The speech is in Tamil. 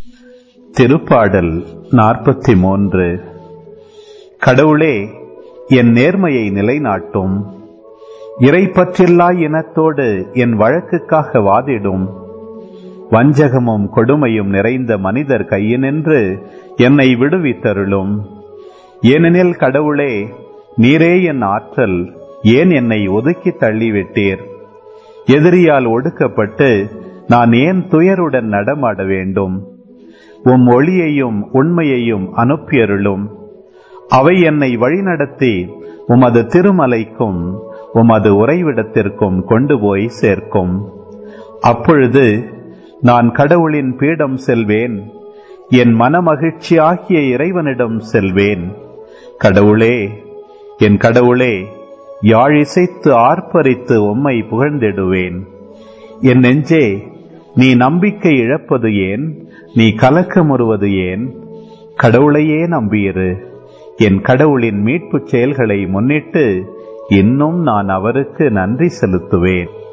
திருப்பாடல் நாற்பத்தி மூன்று கடவுளே என் நேர்மையை நிலைநாட்டும் இறைப்பற்றில்லா இனத்தோடு என் வழக்குக்காக வாதிடும் வஞ்சகமும் கொடுமையும் நிறைந்த மனிதர் கையினின்று என்னை விடுவித்தருளும் ஏனெனில் கடவுளே நீரே என் ஆற்றல் ஏன் என்னை ஒதுக்கி தள்ளிவிட்டீர் எதிரியால் ஒடுக்கப்பட்டு நான் ஏன் துயருடன் நடமாட வேண்டும் உம் ஒளியையும் உண்மையையும் அனுப்பியருளும் அவை என்னை வழிநடத்தி உமது திருமலைக்கும் உமது உறைவிடத்திற்கும் கொண்டு போய் சேர்க்கும் அப்பொழுது நான் கடவுளின் பீடம் செல்வேன் என் மனமகிழ்ச்சி ஆகிய இறைவனிடம் செல்வேன் கடவுளே என் கடவுளே யாழிசைத்து ஆர்ப்பரித்து உம்மை புகழ்ந்திடுவேன் என் நெஞ்சே நீ நம்பிக்கை இழப்பது ஏன் நீ கலக்கமுறுவது ஏன் கடவுளையே நம்பியிரு என் கடவுளின் மீட்புச் செயல்களை முன்னிட்டு இன்னும் நான் அவருக்கு நன்றி செலுத்துவேன்